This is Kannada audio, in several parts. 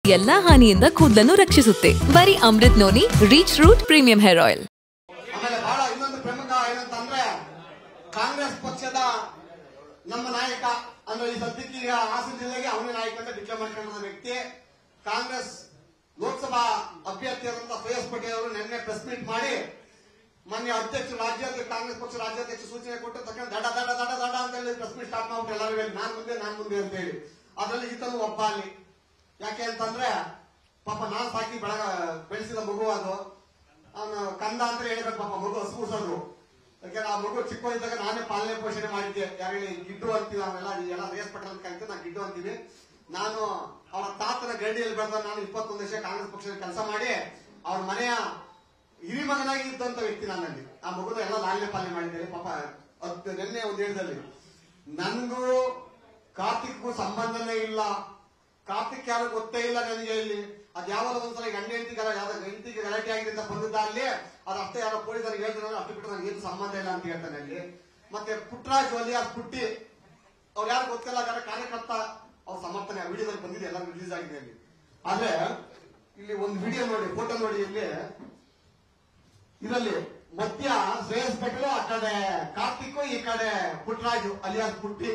ಎಲ್ಲಾ ಹಾನಿಯಿಂದ ಕೂದಲನ್ನು ರಕ್ಷಿಸುತ್ತೆ ಬರೀ Amrut noni reach root premium hair oil ಆಮೇಲೆ ಬಹಳ ಇನ್ನೊಂದು ಪ್ರಮುಖ ಏನಂತಂದ್ರೆ ಕಾಂಗ್ರೆಸ್ ಪಕ್ಷದ ನಮ್ಮ ನಾಯಕ ಅಂದ್ರೆ ಈ ಸದ್ಯಕ್ಕೆ ಈಗ ಹಾಸನ ಜಿಲ್ಲೆಗೆ ಅವನೇ ನಾಯಕ ಅಂತ ಡಿಕ್ಲೇರ್ ಮಾಡ್ಕೊಂಡಿರೋ ವ್ಯಕ್ತಿ ಕಾಂಗ್ರೆಸ್ ಲೋಕಸಭಾ ಅಭ್ಯರ್ಥಿಯಾದಂತಹ ಶ್ರೇಯಸ್ ಪಟೇಲ್ ಅವರು ನಿನ್ನೆ ಪ್ರೆಸ್ ಮೀಟ್ ಮಾಡಿ ಮೊನ್ನೆ ಅಧ್ಯಕ್ಷ ರಾಜ್ಯಾಧ್ಯಕ್ಷ ಕಾಂಗ್ರೆಸ್ ಪಕ್ಷ ರಾಜ್ಯಾಧ್ಯಕ್ಷ ಸೂಚನೆ ಕೊಟ್ಟು ತಕ್ಷಣ ದಡ ದಡ ದಡ ದಡ ಅಂತ ಹೇಳಿ ಪ್ರೆಸ್ ಮೀಟ್ ಸ್ಟಾರ್ಟ್ ಮಾಡ್ಬಿಟ್ಟು ಎಲ್ಲರೂ ಹೇಳಿ ನಾನ್ ಮುಂದೆ ನಾನ್ ಮುಂದೆ ಅಂತ ಹೇಳಿ ಅದ್ರಲ್ಲಿ ಈತನು ಒಬ್ಬ ಅಲ್ಲಿ ಯಾಕೆ ಅಂತಂದ್ರೆ ಪಾಪ ನಾನ್ ಸಾಕಿ ಬೆಳಗ ಬೆಳೆಸಿದ ಮಗು ಅದು ಅವನು ಕಂದ ಅಂತ ಹೇಳ್ಬೇಕು ಪಾಪ ಮಗು ಹಸ್ಕೂಸೋದ್ರು ಯಾಕಂದ್ರೆ ಆ ಮಗು ಚಿಕ್ಕ ಇದ್ದಾಗ ನಾನೇ ಪಾಲನೆ ಪೋಷಣೆ ಮಾಡಿದ್ದೆ ಯಾರಿಗೆ ಗಿಡ್ಡು ಅಂತೀವಿ ನಾವೆಲ್ಲ ಎಲ್ಲ ರೇಸ್ ಪಟ್ಟ ಅಂತ ಕರಿತೀವಿ ನಾನು ಗಿಡ್ಡು ಅಂತೀವಿ ನಾನು ಅವರ ತಾತನ ಗರಡಿಯಲ್ಲಿ ಬೆಳೆದ ನಾನು ಇಪ್ಪತ್ತೊಂದು ವರ್ಷ ಕಾಂಗ್ರೆಸ್ ಪಕ್ಷದ ಕೆಲಸ ಮಾಡಿ ಅವ್ರ ಮನೆಯ ಹಿರಿ ಮಗನಾಗಿ ಇದ್ದಂತ ವ್ಯಕ್ತಿ ನಾನಲ್ಲಿ ಆ ಮಗುನ ಎಲ್ಲ ಲಾಲಿನ ಪಾಲನೆ ಮಾಡಿದ್ದೇನೆ ಪಾಪ ಅದ್ ನಿನ್ನೆ ಒಂದು ಹೇಳಿದಲ್ಲಿ ನನ್ಗೂ ಕಾರ್ತಿಕ್ಗೂ ಸಂಬಂಧನೇ ಇಲ್ಲ ಕಾರ್ತಿಕ್ ಯಾರು ಗೊತ್ತೇ ಇಲ್ಲ ನನಗೆ ಇಲ್ಲಿ ಅದ್ ಯಾವಾಗ ಒಂದ್ಸಲ ಗಂಡ ಹೆಂಡತಿಗೆ ಯಾವ್ದೋ ಹೆಂಡತಿಗೆ ಗಲಾಟೆ ಆಗಿದೆ ಅಂತ ಬಂದಿದ್ದ ಅಲ್ಲಿ ಅದು ಅಷ್ಟೇ ಯಾರೋ ಪೊಲೀಸರಿಗೆ ಹೇಳಿದ್ರು ಅಷ್ಟು ಬಿಟ್ಟು ನನಗೆ ಏನು ಸಂಬಂಧ ಇಲ್ಲ ಅಂತ ಹೇಳ್ತಾನೆ ಅಲ್ಲಿ ಮತ್ತೆ ಪುಟ್ಟರಾಜ್ ಅಲಿಯಾಸ್ ಪುಟ್ಟಿ ಅವ್ರು ಯಾರು ಗೊತ್ತಿಲ್ಲ ಯಾರ ಕಾರ್ಯಕರ್ತ ಅವ್ರ ಸಮರ್ಥನೆ ವಿಡಿಯೋದಲ್ಲಿ ಬಂದಿದೆ ಎಲ್ಲ ರಿಲೀಸ್ ಆಗಿದೆ ಅಲ್ಲಿ ಆದ್ರೆ ಇಲ್ಲಿ ಒಂದು ವಿಡಿಯೋ ನೋಡಿ ಫೋಟೋ ನೋಡಿ ಇಲ್ಲಿ ಇದರಲ್ಲಿ ಮಧ್ಯ ಶ್ರೇಯಸ್ ಪಟೇಲ್ ಆ ಕಡೆ ಕಾರ್ತಿಕ್ ಈ ಕಡೆ ಪುಟ್ಟರಾಜು ಅಲಿಯಾಸ್ ಪುಟ್ಟಿ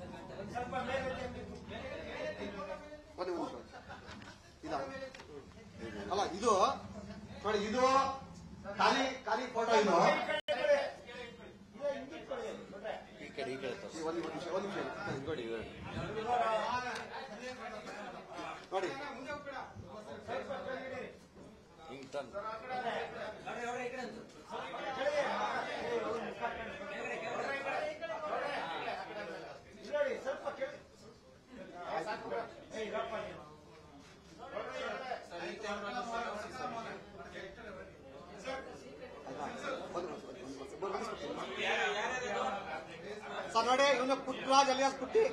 ಒಂದು ನಿಮಿಷ. ಇದಾ? ಅಲ್ಲ ಇದು ನೋಡಿ ಇದು ಖಾಲಿ ಖಾಲಿ ಫೋಟೋ ಇದು ಒಂದು ನಿಮಿಷ ಒಂದು ನಿಮಿಷ ನೋಡಿ ನೋಡಿ ಸರ್ ನೋಡಿ ಇವನು ಪುಟ್ಟರಾಜ್ ಅಲಿಯಾಸ್ ಪುಟ್ಟಿ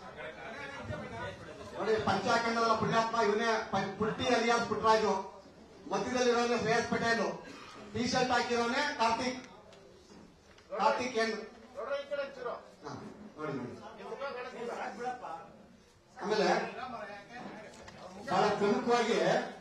ನೋಡಿ ಪಂಚಾಖಂಡದ ಪುಣ್ಯಾತ್ಮ ಇವನೇ ಪ- ಪುಟ್ಟಿ ಅಲಿಯಾಸ್ ಪುಟ್ಟರಾಜು ಮಧ್ಯದಲ್ಲಿರೋನೇ ಶ್ರೇಯಸ್ ಪಟೇಲ್ ಟಿ ಶರ್ಟ್ ಹಾಕಿರೋನೆ ಕಾರ್ತಿಕ್ ಕಾರ್ತಿಕ್ ಏನು ಹಾ, ನೋಡಿ ನೋಡಿ ಆಮೇಲೆ ಬಹಳ ಪ್ರಮುಖವಾಗಿ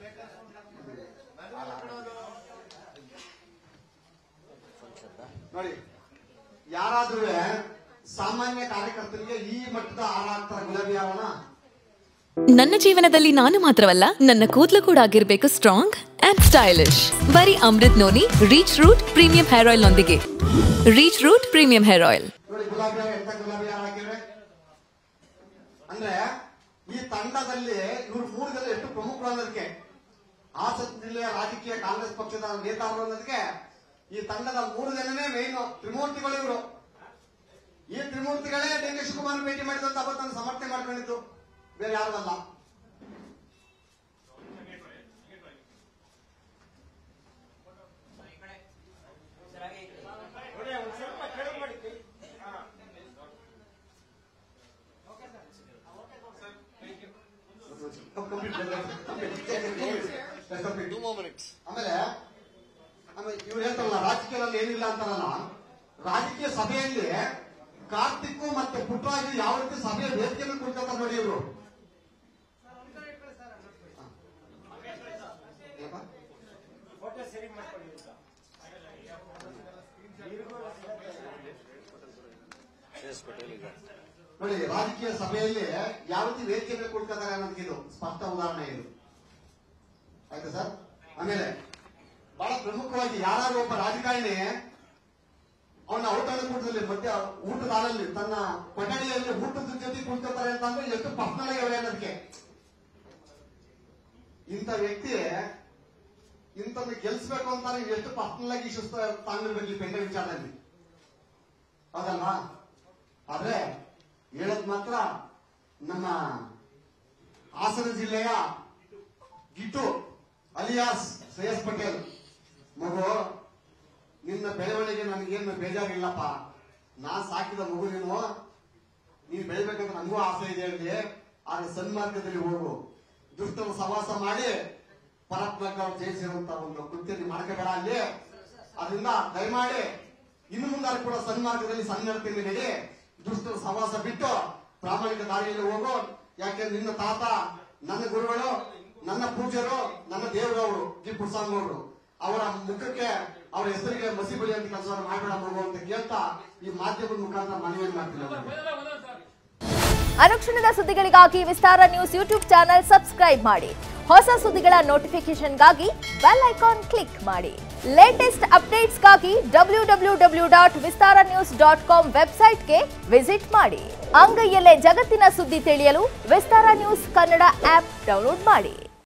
ನೋಡಿ ಯಾರಾದ್ರೂ ಸಾಮಾನ್ಯ ಕಾರ್ಯಕರ್ತರಿಗೆ ಈ ಮಟ್ಟದ ಹಾರ ಹಾಕ್ತಾರೆ ಗುಲಾಬಿ ಹಾರನ ನನ್ನ ಜೀವನದಲ್ಲಿ ನಾನು ಮಾತ್ರವಲ್ಲ ನನ್ನ ಕೂದಲು ಕೂಡ ಆಗಿರ್ಬೇಕು ಸ್ಟ್ರಾಂಗ್ ಅಂಡ್ ಸ್ಟೈಲಿಶ್ ಬರೀ Amrut noni reach root premium hair oil ನೊಂದಿಗೆ reach root premium hair oil ನೋಡಿ ಗುಲಾಬಿ ಹಾರ ಎಂತ ಗುಲಾಬಿ ಹಾರ ಹಾಕಿದ್ರೆ ಅಂದ್ರೆ ಈ ತಂಡದಲ್ಲಿ ಇವರು ಮೂರು ಜನ ಎಷ್ಟು ಪ್ರಮುಖರು ಅನ್ನೋದಕ್ಕೆ ಹಾಸನ ಜಿಲ್ಲೆಯ ರಾಜಕೀಯ ಕಾಂಗ್ರೆಸ್ ಪಕ್ಷದ ನೇತಾರರು ಅನ್ನೋದಕ್ಕೆ ಈ ತಂಡದ ಮೂರು ಜನನೇ ಮೇನ್ ತ್ರಿಮೂರ್ತಿಗಳು ಇವರು ಈ ತ್ರಿಮೂರ್ತಿಗಳೇ ಡಿ ಕೆ ಶಿವಕುಮಾರ್ ಭೇಟಿ ಮಾಡಿದಂತ ಅವತ್ತನ್ನು ಸಮರ್ಥನೆ ಮಾಡ್ಕೊಂಡಿದ್ದು ಬೇರೆ ಯಾರು ಅಲ್ಲ ಆಮೇಲೆ ಆಮೇಲೆ ಇವ್ರು ಹೇಳ್ತಾರಲ್ಲ ರಾಜಕೀಯದಲ್ಲಿ ಏನಿಲ್ಲ ಅಂತಾರಲ್ಲ ರಾಜಕೀಯ ಸಭೆಯಲ್ಲಿ ಕಾರ್ತಿಕ್ ಮತ್ತೆ ಪುಟ್ಟರಾಜು ಯಾವ ರೀತಿ ಸಭೆಯ ವೇದಿಕೆಯನ್ನು ಕುಳಿತಾರೆ ನೋಡಿ ಇವರು ನೋಡಿ ರಾಜಕೀಯ ಸಭೆಯಲ್ಲಿ ಯಾವ ರೀತಿ ವೇದಿಕೆಯನ್ನು ಕುಳಿತಾರೆ ಅನ್ನೋದಕ್ಕೆ ಇದು ಸ್ಪಷ್ಟ ಉದಾಹರಣೆ ಇದು ಆಯ್ತಾ ಸರ್ ಆಮೇಲೆ ಬಹಳ ಪ್ರಮುಖವಾಗಿ ಯಾರು ಒಬ್ಬ ರಾಜಕಾರಣಿ ಅವನ ಔತಣ ಕೂಟದಲ್ಲಿ ಮಧ್ಯ ಊಟದ ಹಾಲಲ್ಲಿ ತನ್ನ ಕೊಠಡಿಯಲ್ಲಿ ಊಟದ ಜೊತೆ ಕುಳಿತಾರೆ ಅಂತ ಅಂದ್ರೆ ಎಷ್ಟು ಪರ್ಸನಲ್ ಆಗಿ ಅನ್ನೋದಕ್ಕೆ ಇಂಥ ವ್ಯಕ್ತಿ ಇಂಥದ್ದು ಗೆಲ್ಸ್ಬೇಕು ಅಂತಾರೆ ಎಷ್ಟು ಪರ್ಸನಲ್ ಆಗಿ ಇಶ್ಯೂಸ್ ತಾಂಡಿರ್ಬೇಕು ಈ ಪೆಂಡ ವಿಚಾರದಲ್ಲಿ ಹೌದಲ್ವಾ ಆದ್ರೆ ಹೇಳದ್ ಮಾತ್ರ ನಮ್ಮ ಹಾಸನ ಜಿಲ್ಲೆಯ ಗಿಟ್ಟು ಅಲಿಯಾಸ್ ಶ್ರೇಯಸ್ ಪಟೇಲ್ ಮಗು ನಿನ್ನ ಬೆಳವಣಿಗೆ ನನಗೇನು ಬೇಜಾರಿಲ್ಲಪ್ಪ ನಾನ್ ಸಾಕಿದ ಮಗು ನೀನು ನೀನು ಬೆಳಿಬೇಕಂತ ನನಗೂ ಆಸೆ ಇದೆ ಹೇಳಿ ಆದ್ರೆ ಸನ್ಮಾರ್ಗದಲ್ಲಿ ಹೋಗು ದುಷ್ಟರ ಸವಾಸ ಮಾಡಿ ಪರಾತ್ಮಕ ಜಯಿಸಿರುವಂತ ಒಂದು ಕೃತ್ಯ ಮಾಡ್ಕೋಬೇಡ ಅಲ್ಲಿ ಅದರಿಂದ ದಯಮಾಡಿ ಇನ್ನು ಮುಂದಾರು ಕೂಡ ಸನ್ಮಾರ್ಗದಲ್ಲಿ ಸನ್ನಡತೆಯಲ್ಲಿ ನಡಿ ದುಷ್ಟರ ಸವಾಸ ಬಿಟ್ಟು ಪ್ರಾಮಾಣಿಕ ದಾರಿಯಲ್ಲಿ ಹೋಗು ಯಾಕೆ ನಿನ್ನ ತಾತ ನನ್ನ ಗುರುಗಳು ನನ್ನ ಪೂಜ್ಯರು ನನ್ನ ದೇವರವರು ಜಿ ಪುಟ್ಸ್ವಾಮಿಗೌಡರು ಅವರ ಮುಖಕ್ಕೆ ಅವರ ಹೆಸರಿಗೆ ಮಸಿ ಬಳಿಯುವಂತ ಕೆಲಸವನ್ನು ಮಾಡಬೇಡ ಮಗು ಅಂತ ಕೇಳ್ತಾ ಈ ಮಾಧ್ಯಮದ ಮುಖಾಂತರ ಮನವಿಯನ್ನು ಮಾಡ್ತೀನಿ ಅವ್ರಿಗೆ. ಅನುಕ್ಷಣದ ಸುದ್ದಿಗಳಿಗಾಗಿ Vistara news YouTube channel subscribe ಮಾಡಿ ಹೊಸ ಸುದ್ದಿಗಳ ನೋಟಿಫಿಕೇಶನ್ಗಾಗಿ ಬೆಲ್ ಐಕಾನ್ ಕ್ಲಿಕ್ ಮಾಡಿ ಲೇಟೆಸ್ಟ್ ಅಪ್ಡೇಟ್ಸ್ಗಾಗಿ W W W dot Vistara news dot com ವೆಬ್ಸೈಟ್ಗೆ ವಿಸಿಟ್ ಮಾಡಿ ಅಂಗೈಯಲ್ಲೇ ಜಗತ್ತಿನ ಸುದ್ದಿ ತಿಳಿಯಲು Vistara news Kannada app download ಮಾಡಿ